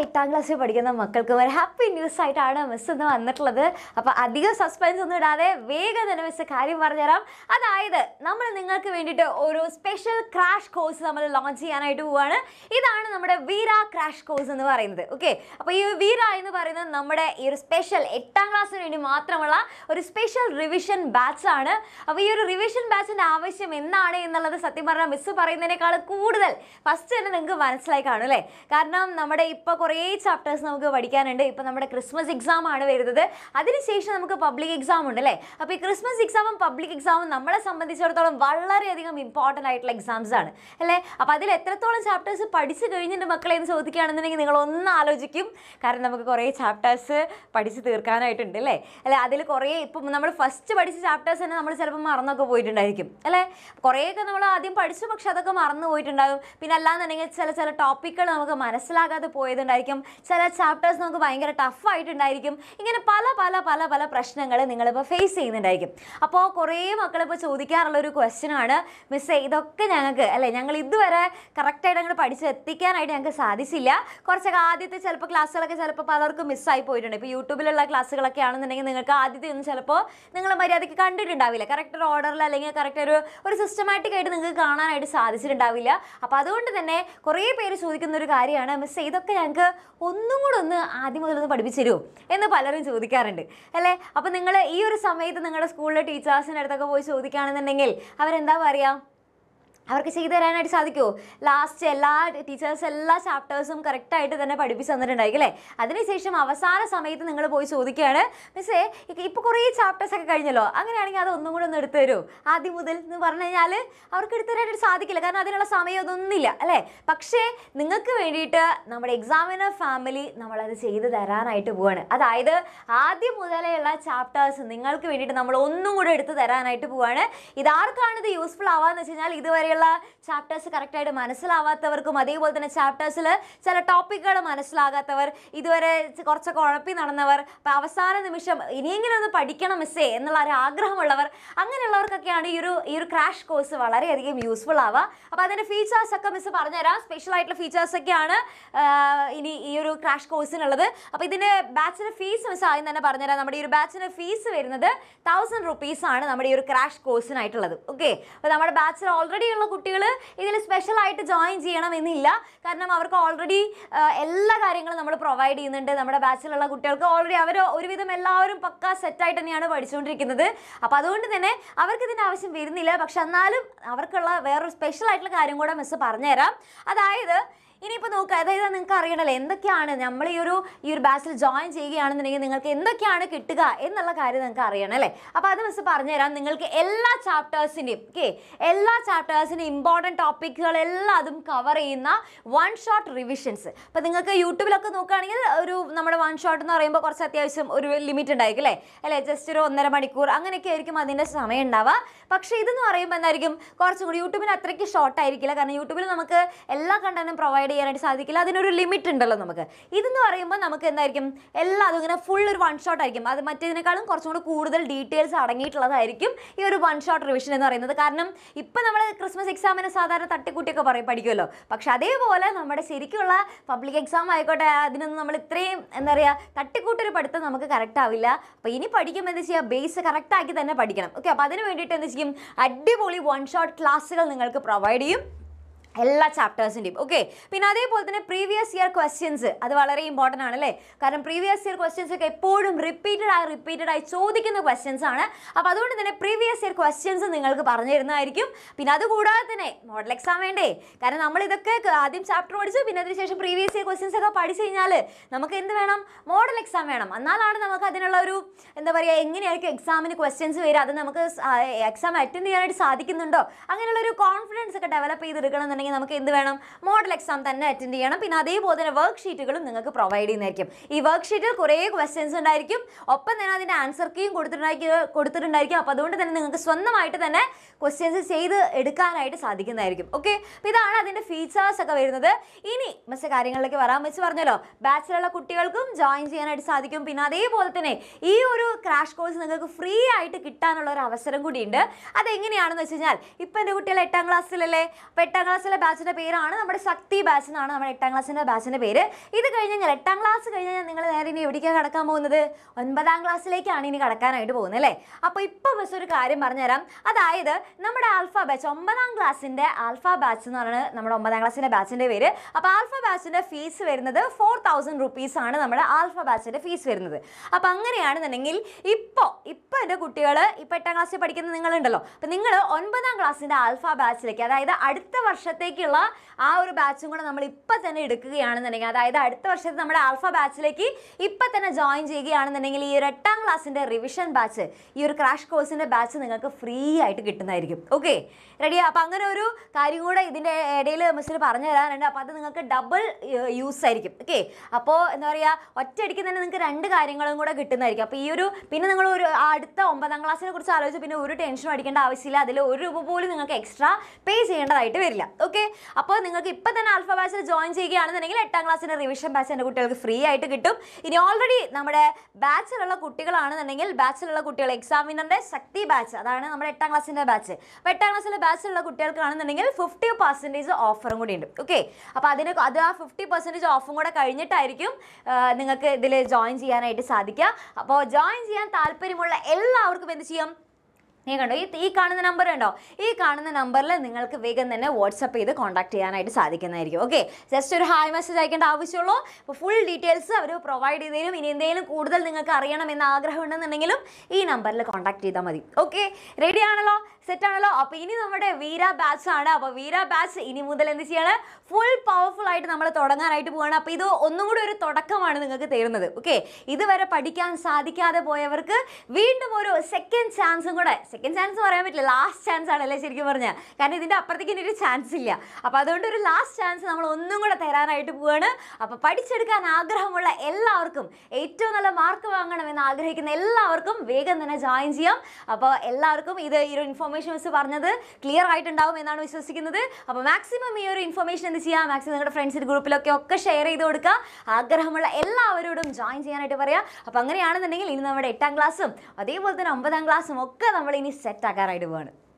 എട്ടാം ക്ലാസ്സിൽ പഠിക്കുന്ന മക്കൾക്കും ഒരു ഹാപ്പി ന്യൂസ് ആയിട്ടാണ് മിസ് ഇന്ന് വന്നിട്ടുള്ളത് അപ്പോൾ അധികം സസ്പെൻസ് ഒന്നും ഇടാതെ വേഗം തന്നെ മിസ് കാര്യം പറഞ്ഞുതരാം അതായത് നമ്മൾ നിങ്ങൾക്ക് വേണ്ടിയിട്ട് ഒരു സ്പെഷ്യൽ ക്രാഷ് കോഴ്സ് നമ്മൾ ലോഞ്ച് ചെയ്യാനായിട്ട് പോവുകയാണ് ഇതാണ് നമ്മുടെ വീര ക്രാഷ് കോഴ്സ് എന്ന് പറയുന്നത് ഓക്കെ അപ്പോൾ ഈ വീര എന്ന് പറയുന്നത് നമ്മുടെ ഈ ഒരു സ്പെഷ്യൽ എട്ടാം ക്ലാസ്സിന് വേണ്ടി മാത്രമുള്ള ഒരു സ്പെഷ്യൽ റിവിഷൻ ബാച്ച് ആണ് അപ്പോൾ ഈ ഒരു റിവിഷൻ ബാച്ചിൻ്റെ ആവശ്യം എന്താണ് എന്നുള്ളത് സത്യം പറഞ്ഞാൽ മിസ് പറയുന്നതിനേക്കാൾ കൂടുതൽ ഫസ്റ്റ് തന്നെ നിങ്ങൾക്ക് മനസ്സിലായി കാണും അല്ലേ കാരണം നമ്മുടെ ഇപ്പോൾ കുറേ ചാപ്റ്റേഴ്സ് നമുക്ക് പഠിക്കാനുണ്ട് ഇപ്പോൾ നമ്മുടെ ക്രിസ്മസ് എക്സാം ആണ് വരുന്നത് അതിനുശേഷം നമുക്ക് പബ്ലിക് എക്സാം ഉണ്ട് അല്ലേ അപ്പോൾ ഈ ക്രിസ്മസ് എക്സാമും പബ്ലിക് എക്സാമും നമ്മളെ സംബന്ധിച്ചിടത്തോളം വളരെയധികം ഇമ്പോർട്ടൻ്റ് ആയിട്ടുള്ള എക്സാംസ് ആണ് അല്ലേ അപ്പോൾ അതിൽ എത്രത്തോളം ചാപ്റ്റേഴ്സ് പഠിച്ചു കഴിഞ്ഞിട്ട് മക്കളെ എന്ന് ചോദിക്കുകയാണെന്നുണ്ടെങ്കിൽ നിങ്ങൾ ഒന്ന് ആലോചിക്കും കാരണം നമുക്ക് കുറേ ചാപ്റ്റേഴ്സ് പഠിച്ച് തീർക്കാനായിട്ടുണ്ട് അല്ലേ അല്ലെ അതിൽ കുറേ ഇപ്പം നമ്മൾ ഫസ്റ്റ് പഠിച്ച ചാപ്റ്റേഴ്സ് തന്നെ നമ്മൾ ചിലപ്പോൾ മറന്നൊക്കെ പോയിട്ടുണ്ടായിരിക്കും അല്ലേ കുറേയൊക്കെ നമ്മൾ ആദ്യം പഠിച്ചു പക്ഷെ അതൊക്കെ മറന്നു പോയിട്ടുണ്ടാകും പിന്നെ അല്ലാന്നുണ്ടെങ്കിൽ ചില ചില ടോപ്പിക്കുകൾ നമുക്ക് മനസ്സിലാകാതെ പോയതുണ്ടായിരിക്കും ചില ചാപ്റ്റേഴ്സ് നമുക്ക് ഭയങ്കര ടഫ് ആയിട്ടുണ്ടായിരിക്കും ഇങ്ങനെ പല പല പല പല പ്രശ്നങ്ങൾ നിങ്ങളിപ്പോൾ ഫേസ് ചെയ്യുന്നുണ്ടായിരിക്കും അപ്പോൾ കുറേ മക്കളിപ്പോൾ ചോദിക്കാറുള്ള ഒരു ക്വസ്റ്റ്യൻ ആണ് മിസ്സേ ഇതൊക്കെ ഞങ്ങൾക്ക് അല്ലേ ഞങ്ങൾ ഇതുവരെ കറക്റ്റായിട്ട് ഞങ്ങൾ പഠിച്ച് എത്തിക്കാനായിട്ട് ഞങ്ങൾക്ക് സാധിച്ചില്ല കുറച്ചൊക്കെ ആദ്യത്തെ ചിലപ്പോൾ ക്ലാസ്സുകളൊക്കെ ചിലപ്പോൾ പലർക്കും മിസ്സായി പോയിട്ടുണ്ട് ഇപ്പോൾ യൂട്യൂബിലുള്ള ക്ലാസ്സുകളൊക്കെ ആണെന്നുണ്ടെങ്കിൽ നിങ്ങൾക്ക് ആദ്യത്തെ ഒന്നും ചിലപ്പോൾ നിങ്ങൾ മര്യാദയ്ക്ക് കണ്ടിട്ടുണ്ടാവില്ല കറക്റ്റ് ഒരു ഓർഡറിൽ അല്ലെങ്കിൽ കറക്റ്റ് ഒരു ഒരു സിസ്റ്റമാറ്റിക് ആയിട്ട് നിങ്ങൾക്ക് കാണാനായിട്ട് സാധിച്ചിട്ടുണ്ടാവില്ല അപ്പോൾ അതുകൊണ്ട് തന്നെ കുറേ പേര് ചോദിക്കുന്ന ഒരു കാര്യമാണ് മിസ് ഇതൊക്കെ ഞങ്ങൾക്ക് ഒന്നും കൂടെ ഒന്ന് ആദ്യം മുതൽ ഒന്ന് പഠിപ്പിച്ചു തരുമോ എന്ന് പലരും ചോദിക്കാറുണ്ട് അല്ലേ അപ്പോൾ നിങ്ങൾ ഈ ഒരു സമയത്ത് നിങ്ങളുടെ സ്കൂളിലെ ടീച്ചേഴ്സിൻ്റെ അടുത്തൊക്കെ പോയി ചോദിക്കുകയാണെന്നുണ്ടെങ്കിൽ അവരെന്താ പറയുക അവർക്ക് ചെയ്തു തരാനായിട്ട് സാധിക്കുമോ ലാസ്റ്റ് എല്ലാ ടീച്ചേഴ്സ് എല്ലാ ചാപ്റ്റേഴ്സും കറക്റ്റായിട്ട് തന്നെ പഠിപ്പിച്ച് തന്നിട്ടുണ്ടായിരിക്കും അല്ലേ അതിനുശേഷം അവസാന സമയത്ത് നിങ്ങൾ പോയി ചോദിക്കുകയാണ് മിസ്സേ ഇപ്പോൾ കുറേ ചാപ്റ്റേഴ്സ് ഒക്കെ കഴിഞ്ഞല്ലോ അങ്ങനെയാണെങ്കിൽ അത് ഒന്നും കൂടെ ഒന്ന് എടുത്തു തരുമോ ആദ്യം മുതൽ എന്ന് പറഞ്ഞു കഴിഞ്ഞാൽ അവർക്ക് എടുത്തു തരാനായിട്ട് സാധിക്കില്ല കാരണം അതിനുള്ള സമയം അതൊന്നുമില്ല അല്ലേ പക്ഷേ നിങ്ങൾക്ക് വേണ്ടിയിട്ട് നമ്മുടെ എക്സാമിനർ ഫാമിലി നമ്മളത് ചെയ്തു തരാനായിട്ട് പോവാണ് അതായത് ആദ്യം മുതലെയുള്ള ചാപ്റ്റേഴ്സ് നിങ്ങൾക്ക് വേണ്ടിയിട്ട് നമ്മൾ ഒന്നും കൂടെ എടുത്തു തരാനായിട്ട് പോവാണ് ഇതാർക്കാണ് ഇത് യൂസ്ഫുൾ ആവാന്ന് വെച്ച് കഴിഞ്ഞാൽ ഇതുവരെയുള്ള ചാപ്റ്റേഴ്സ് കറക്റ്റായിട്ട് മനസ്സിലാവാത്തവർക്കും അതേപോലെ തന്നെ ചാപ്റ്റേഴ്സിൽ ചില ടോപ്പിക്കുകൾ മനസ്സിലാകാത്തവർ ഇതുവരെ ച- കുറച്ചൊക്കെ ഉഴപ്പി നടന്നവർ അപ്പോൾ അവസാന നിമിഷം ഇനിയെങ്കിലും ഒന്ന് പഠിക്കണം മിസ്സേ എന്നുള്ള ഒരു ആഗ്രഹമുള്ളവർ അങ്ങനെയുള്ളവർക്കൊക്കെയാണ് ഈ ഒരു ഈ ഒരു ക്രാഷ് കോഴ്സ് വളരെയധികം യൂസ്ഫുൾ ആവുക അപ്പോൾ അതിൻ്റെ ഫീച്ചേഴ്സ് ഒക്കെ മിസ് പറഞ്ഞുതരാം സ്പെഷ്യൽ ആയിട്ടുള്ള ഫീച്ചേഴ്സ് ഒക്കെയാണ് ആ, ഇനി ഈ ഒരു ക്രാഷ് കോഴ്സിനുള്ളത് അപ്പോൾ ഇതിൻ്റെ ബാച്ചിൻ്റെ ഫീസ് മിസ് ആദ്യം തന്നെ പറഞ്ഞുതരാം നമ്മുടെ ഈ ഒരു ബാച്ചിൻ്റെ ഫീസ് വരുന്നത് തൗസൻഡ് റുപ്പീസ് ആണ് നമ്മുടെ ഈ ഒരു ക്രാഷ് കോഴ്സിനായിട്ടുള്ളത് ഓക്കെ അപ്പോൾ നമ്മുടെ ബാച്ചിൽ ഓൾറെഡി ഉള്ള കുട്ടികൾ ഇതിൽ സ്പെഷ്യൽ ആയിട്ട് ജോയിൻ ചെയ്യണം എന്നില്ല കാരണം അവർക്ക് ഓൾറെഡി എല്ലാ കാര്യങ്ങളും നമ്മൾ പ്രൊവൈഡ് ചെയ്യുന്നുണ്ട് നമ്മുടെ ബാച്ചിലുള്ള കുട്ടികൾക്ക് ഓൾറെഡി അവർ ഒരുവിധം എല്ലാവരും പക്ക സെറ്റായിട്ട് തന്നെയാണ് പഠിച്ചുകൊണ്ടിരിക്കുന്നത് അപ്പോൾ അതുകൊണ്ട് തന്നെ അവർക്ക് ഇതിൻ്റെ ആവശ്യം വരുന്നില്ല പക്ഷെ എന്നാലും അവർക്കുള്ള വേറൊരു സ്പെഷ്യൽ ആയിട്ടുള്ള കാര്യം കൂടെ മിസ് പറഞ്ഞുതരാം അതായത് ഇനിയിപ്പോൾ നോക്കുക അതായത് നിങ്ങൾക്ക് അറിയണല്ലോ എന്തൊക്കെയാണ് നമ്മൾ ഈ ഒരു ഈ ഒരു ബാച്ചിൽ ജോയിൻ ചെയ്യുകയാണെന്നുണ്ടെങ്കിൽ നിങ്ങൾക്ക് എന്തൊക്കെയാണ് കിട്ടുക എന്നുള്ള കാര്യം നിങ്ങൾക്ക് അറിയണം അല്ലേ അപ്പോൾ അത് മിസ് പറഞ്ഞുതരാം നിങ്ങൾക്ക് എല്ലാ ചാപ്റ്റേഴ്സിൻ്റെയും ഓക്കെ എല്ലാ ചാപ്റ്റേഴ്സിൻ്റെയും ഇമ്പോർട്ടൻറ്റ് ടോപ്പിക്കുകൾ എല്ലാം അതും കവർ ചെയ്യുന്ന വൺ ഷോട്ട് റിവിഷൻസ് ഇപ്പോൾ നിങ്ങൾക്ക് യൂട്യൂബിലൊക്കെ നോക്കുകയാണെങ്കിൽ ഒരു നമ്മുടെ വൺ ഷോട്ട് എന്ന് പറയുമ്പോൾ കുറച്ച് അത്യാവശ്യം ഒരു ലിമിറ്റ് ഉണ്ടായിരിക്കും അല്ലേ അല്ലേ ജസ്റ്റ് ഒരു ഒന്നര മണിക്കൂർ അങ്ങനെയൊക്കെ ആയിരിക്കും അതിൻ്റെ സമയം ഉണ്ടാവുക പക്ഷേ ഇതെന്ന് പറയുമ്പോൾ എന്തായിരിക്കും കുറച്ചും കൂടി യൂട്യൂബിന് അത്രയ്ക്ക് ഷോർട്ട് ആയിരിക്കില്ല കാരണം യൂട്യൂബിൽ നമുക്ക് എല്ലാ കണ്ടന്റും പ്രൊവൈഡ് ചെയ്യാനായിട്ട് സാധിക്കില്ല അതിനൊരു ലിമിറ്റ് ഉണ്ടല്ലോ നമുക്ക് ഇതെന്ന് പറയുമ്പോൾ നമുക്ക് എന്തായിരിക്കും എല്ലാം അതും ഇങ്ങനെ ഫുൾ ഒരു വൺ ഷോട്ട് ആയിരിക്കും അത് മറ്റേതിനേക്കാളും കുറച്ചും കൂടി കൂടുതൽ ഡീറ്റെയിൽസ് അടങ്ങിയിട്ടുള്ളതായിരിക്കും ഈ ഒരു വൺ ഷോട്ട് റിവിഷൻ എന്ന് പറയുന്നത് കാരണം ഇപ്പം നമ്മൾ ക്രിസ്മസ് എക്സാമിന് സാധാരണ തട്ടിക്കൂട്ടിയൊക്കെ പറയും പഠിക്കുമല്ലോ പക്ഷെ അതേപോലെ നമ്മുടെ ശരിക്കുള്ള പബ്ലിക് എക്സാം ആയിക്കോട്ടെ അതിനൊന്നും നമ്മൾ ഇത്രയും എന്താ പറയുക തട്ടിക്കൂട്ടൊരു പഠിത്തം നമുക്ക് കറക്റ്റ് ആവില്ല അപ്പോൾ ഇനി പഠിക്കുമ്പോൾ എന്താ ചെയ്യുക ബേസ് കറക്റ്റ് ആക്കി തന്നെ പഠിക്കണം ഓക്കെ അപ്പോൾ അതിന് വേണ്ടിയിട്ട് എന്ത് ചെയ്യും അടിപൊളി വൺ ഷോട്ട് ക്ലാസ്സുകൾ നിങ്ങൾക്ക് പ്രൊവൈഡ് ചെയ്യും എല്ലാ ചാപ്റ്റേഴ്സിൻ്റെയും ഓക്കെ പിന്നെ അതേപോലെ തന്നെ പ്രീവിയസ് ഇയർ ക്വസ്റ്റ്യൻസ് അത് വളരെ ഇമ്പോർട്ടൻ്റ് ആണ് അല്ലേ കാരണം പ്രീവിയസ് ഇയർ ക്വസ്റ്റ്യൻസ് ഒക്കെ എപ്പോഴും റിപ്പീറ്റഡ് ആയി റിപ്പീറ്റഡ് ആയി ചോദിക്കുന്ന ക്വസ്റ്റ്യൻസ് ആണ് അപ്പോൾ അതുകൊണ്ട് തന്നെ പ്രീവിയസ് ഇയർ ക്വസ്റ്റ്യൻസ് നിങ്ങൾക്ക് പറഞ്ഞു തരുന്നതായിരിക്കും പിന്നെ അതുകൂടാതെ തന്നെ മോഡൽ എക്സാം വേണ്ടേ കാരണം നമ്മൾ ഇതൊക്കെ ക- ആദ്യം ചാപ്റ്റർ പഠിച്ചു പിന്നെ അതിനുശേഷം പ്രീവിയസ് ഇയർ ക്വസ്റ്റ്യൻസ് ഒക്കെ പഠിച്ചു കഴിഞ്ഞാൽ നമുക്ക് എന്ത് വേണം മോഡൽ എക്സാം വേണം എന്നാലാണ് നമുക്ക് അതിനുള്ള ഒരു എന്താ പറയുക എങ്ങനെയായിരിക്കും എക്സാമിന് ക്വസ്റ്റ്യൻസ് വരിക അത് നമുക്ക് എക്സാം അറ്റൻഡ് ചെയ്യാനായിട്ട് സാധിക്കുന്നുണ്ടോ അങ്ങനെയുള്ള ഒരു കോൺഫിഡൻസ് ഒക്കെ ഡെവലപ്പ് ചെയ്തെടുക്കണം എന്നുണ്ടെങ്കിൽ നമുക്ക് എന്ത് വേണം മോഡൽ എക്സാം തന്നെ അറ്റൻഡ് ചെയ്യണം പിന്നെ അതേപോലെ തന്നെ വർക്ക് ഷീറ്റുകളും നിങ്ങൾക്ക് പ്രൊവൈഡ് ചെയ്യുന്നതായിരിക്കും ഈ വർക്ക് ഷീറ്റിൽ കുറേ ക്വസ്റ്റ്യൻസ് ഉണ്ടായിരിക്കും ഒപ്പം തന്നെ അതിൻ്റെ ആൻസർ കീയും കൊടുത്തിട്ടുണ്ടായിരിക്കും കൊടുത്തിട്ടുണ്ടായിരിക്കും അപ്പോൾ അതുകൊണ്ട് തന്നെ നിങ്ങൾക്ക് സ്വന്തമായിട്ട് തന്നെ ക്വസ്റ്റ്യൻസ് ചെയ്ത് എടുക്കാനായിട്ട് സാധിക്കുന്നതായിരിക്കും ഓക്കെ അപ്പോൾ ഇതാണ് അതിൻ്റെ ഫീച്ചേഴ്സ് ഒക്കെ വരുന്നത് ഇനി മിസ് കാര്യങ്ങളിലേക്ക് വരാൻ വെച്ച് പറഞ്ഞല്ലോ ബാച്ചിലുള്ള കുട്ടികൾക്കും ജോയിൻ ചെയ്യാനായിട്ട് സാധിക്കും പിന്നെ അതേപോലെ തന്നെ ഈ ഒരു ക്രാഷ് കോഴ്സ് നിങ്ങൾക്ക് ഫ്രീ ആയിട്ട് കിട്ടാനുള്ള ഒരു അവസരം കൂടിയുണ്ട് അതെങ്ങനെയാണെന്ന് വെച്ച് കഴിഞ്ഞാൽ ഇപ്പം എൻ്റെ കുട്ടികൾ എട്ടാം ക്ലാസ്സിലല്ലേ അപ്പോൾ എട്ടാം ക്ലാസ്സിൽ ക്ലാസ്സിലെ ബാച്ചിന്റെ പേരാണ് നമ്മുടെ ശക്തി ബാച്ച് എന്നാണ് നമ്മുടെ എട്ടാം ക്ലാസ്സിന്റെ ബാച്ചിന്റെ പേര് ഇത് കഴിഞ്ഞ് കഴിഞ്ഞാൽ എട്ടാം ക്ലാസ് കഴിഞ്ഞ് കഴിഞ്ഞാൽ നിങ്ങൾ നേരെ ഇനി എവിടേക്കാണ് കടക്കാൻ പോകുന്നത് ഒൻപതാം ക്ലാസ്സിലേക്കാണ് ഇനി കടക്കാനായിട്ട് പോകുന്നത് അല്ലേ അപ്പോൾ ഇപ്പോൾ ബസ് ഒരു കാര്യം പറഞ്ഞുതരാം അതായത് നമ്മുടെ ആൽഫ ബാച്ച് ഒമ്പതാം ക്ലാസ്സിന്റെ ആൽഫ ബാച്ച് എന്ന് പറയുന്നത് നമ്മുടെ ഒമ്പതാം ക്ലാസ്സിന്റെ ബാച്ചിന്റെ പേര് അപ്പോൾ ആൽഫ ബാച്ചിന്റെ ഫീസ് വരുന്നത് ഫോർ തൗസൻഡ് റുപ്പീസ് ആണ് നമ്മുടെ ആൽഫ ബാച്ചിന്റെ ഫീസ് വരുന്നത് അപ്പോൾ അങ്ങനെയാണെന്നുണ്ടെങ്കിൽ ഇപ്പോൾ ഇപ്പോൾ എൻ്റെ കുട്ടികൾ ഇപ്പോൾ എട്ടാം ക്ലാസ്സിൽ പഠിക്കുന്ന നിങ്ങളുണ്ടല്ലോ അപ്പോൾ നിങ്ങൾ ഒൻപതാം ക്ലാസ്സിൻ്റെ ആൽഫ ബാച്ചിലേക്ക് അതായത് അടുത്ത വർഷത്തേക്കുള്ള ആ ഒരു ബാച്ചും കൂടെ നമ്മൾ ഇപ്പം തന്നെ എടുക്കുകയാണെന്നുണ്ടെങ്കിൽ അതായത് അടുത്ത വർഷത്തെ നമ്മുടെ ആൽഫ ബാച്ചിലേക്ക് ഇപ്പം തന്നെ ജോയിൻ ചെയ്യുകയാണെന്നുണ്ടെങ്കിൽ ഈ ഒരു എട്ടാം ക്ലാസ്സിൻ്റെ റിവിഷൻ ബാച്ച് ഈ ഒരു ക്രാഷ് കോഴ്സിൻ്റെ ബാച്ച് നിങ്ങൾക്ക് ഫ്രീ ആയിട്ട് കിട്ടുന്നതായിരിക്കും ഓക്കെ റെഡിയാ അപ്പോൾ അങ്ങനെ ഒരു കാര്യം കൂടെ ഇതിൻ്റെ ഇടയിൽ മിസ്സിൽ പറഞ്ഞു തരാനുണ്ട് അപ്പോൾ അത് നിങ്ങൾക്ക് ഡബിൾ യൂസ് ആയിരിക്കും ഓക്കെ അപ്പോൾ എന്താ പറയുക ഒറ്റയടിക്ക് തന്നെ നിങ്ങൾക്ക് രണ്ട് കാര്യങ്ങളും കൂടെ കിട്ടുന്നതായിരിക്കും അപ്പോൾ ഈ ഒരു പിന്നെ നിങ്ങൾ ഒരു ആ അടുത്ത ഒമ്പതാം ക്ലാസ്സിനെ കുറിച്ച് ആലോചിച്ച് പിന്നെ ഒരു ടെൻഷനും അടിക്കേണ്ട ആവശ്യമില്ല അതിൽ ഒരു രൂപ പോലും നിങ്ങൾക്ക് എക്സ്ട്രാ പേ ചെയ്യേണ്ടതായിട്ട് വരില്ല ഓക്കെ അപ്പോൾ നിങ്ങൾക്ക് ഇപ്പം തന്നെ ആൽഫ ബാച്ചിൽ ജോയിൻ ചെയ്യുകയാണെന്നുണ്ടെങ്കിൽ എട്ടാം ക്ലാസ്സിൻ്റെ റിവിഷൻ ബാച്ച് എൻ്റെ കുട്ടികൾക്ക് ഫ്രീ ആയിട്ട് കിട്ടും ഇനി ഓൾറെഡി നമ്മുടെ ബാച്ചിലുള്ള കുട്ടികളാണെന്നുണ്ടെങ്കിൽ ബാച്ചിലുള്ള കുട്ടികൾ എക്സാമിനറിൻ്റെ ശക്തി ബാച്ച് അതാണ് നമ്മുടെ എട്ടാം ക്ലാസ്സിൻ്റെ ബാച്ച് അപ്പോൾ എട്ടാം ക്ലാസ്സിലെ ബാച്ചിലുള്ള കുട്ടികൾക്കാണെന്നുണ്ടെങ്കിൽ ഫിഫ്റ്റി പെർസെൻറ്റേജ് ഓഫറും കൂടി ഉണ്ട് ഓക്കെ അപ്പോൾ അതിന് അത് ആ ഫിഫ്റ്റി പെർസെൻറ്റേജ് ഓഫും കൂടെ കഴിഞ്ഞിട്ടായിരിക്കും ആ, നിങ്ങൾക്ക് ഇതിൽ ജോയിൻ ചെയ്യാനായിട്ട് സാധിക്കുക അപ്പോൾ ജോയിൻ ചെയ്യാൻ താല്പര്യമുള്ള എല്ലാവർക്കും എന്ത് ചെയ്യാം നീ കണ്ടോ ഈ ഈ കാണുന്ന നമ്പർ ഉണ്ടോ ഈ കാണുന്ന നമ്പറിൽ നിങ്ങൾക്ക് വേഗം തന്നെ വാട്സപ്പ് ചെയ്ത് കോൺടാക്ട് ചെയ്യാനായിട്ട് സാധിക്കുന്നതായിരിക്കും ഓക്കെ ജസ്റ്റ് ഒരു ഹായ് മെസ്സേജ് അയക്കേണ്ട ആവശ്യമുള്ളൂ അപ്പോൾ ഫുൾ ഡീറ്റെയിൽസ് അവർ പ്രൊവൈഡ് ചെയ്ത് തരും ഇനി എന്തെങ്കിലും കൂടുതൽ നിങ്ങൾക്ക് അറിയണം എന്ന ആഗ്രഹം ഉണ്ടെന്നുണ്ടെങ്കിലും ഈ നമ്പറിൽ കോൺടാക്ട് ചെയ്താൽ മതി ഓക്കെ റെഡി ആണല്ലോ സെറ്റ് ആണല്ലോ അപ്പോൾ ഇനി നമ്മുടെ വീര ബാച്ച് ആണ് അപ്പോൾ വീര ബാച്ച് ഇനി മുതൽ എന്ത് ചെയ്യാണ് ഫുൾ പവർഫുൾ ആയിട്ട് നമ്മൾ തുടങ്ങാനായിട്ട് പോവാണ് അപ്പോൾ ഇത് ഒന്നും കൂടി ഒരു തുടക്കമാണ് നിങ്ങൾക്ക് തരുന്നത് ഓക്കെ ഇതുവരെ പഠിക്കാൻ സാധിക്കാതെ പോയവർക്ക് വീണ്ടും ഒരു സെക്കൻഡ് ചാൻസും കൂടെ സെക്കൻഡ് ചാൻസ് പറയാൻ പറ്റില്ല ലാസ്റ്റ് ചാൻസ് ആണല്ലേ ശരിക്കും പറഞ്ഞാൽ കാരണം ഇതിൻ്റെ അപ്പുറത്തേക്ക് ഇനി ഒരു ചാൻസ് ഇല്ല അപ്പോൾ അതുകൊണ്ട് ഒരു ലാസ്റ്റ് ചാൻസ് നമ്മൾ ഒന്നും കൂടെ തരാനായിട്ട് പോവാണ് അപ്പോൾ പഠിച്ചെടുക്കാൻ ആഗ്രഹമുള്ള എല്ലാവർക്കും ഏറ്റവും നല്ല മാർക്ക് വാങ്ങണം എന്ന് ആഗ്രഹിക്കുന്ന എല്ലാവർക്കും വേഗം തന്നെ ജോയിൻ ചെയ്യാം അപ്പോൾ എല്ലാവർക്കും ഇത് ഈ ഒരു ഇൻഫോർമേഷൻ മിസ് പറഞ്ഞത് ക്ലിയർ ആയിട്ടുണ്ടാവും എന്നാണ് വിശ്വസിക്കുന്നത് അപ്പോൾ മാക്സിമം ഈ ഒരു ഇൻഫർമേഷൻ എന്ത് ചെയ്യുക മാക്സിമം നിങ്ങളുടെ ഫ്രണ്ട്സിൻ്റെ ഗ്രൂപ്പിലൊക്കെ ഒക്കെ ഷെയർ ചെയ്ത് കൊടുക്കുക ആഗ്രഹമുള്ള എല്ലാവരോടും ജോയിൻ ചെയ്യാനായിട്ട് പറയാം അപ്പോൾ അങ്ങനെയാണെന്നുണ്ടെങ്കിൽ ഇനി നമ്മുടെ എട്ടാം ക്ലാസ്സും അതേപോലെ തന്നെ ഒമ്പതാം ക്ലാസ്സും ഒക്കെ നമ്മൾ ഇനി സെറ്റ് ആക്കാനായിട്ട് പോവാണ്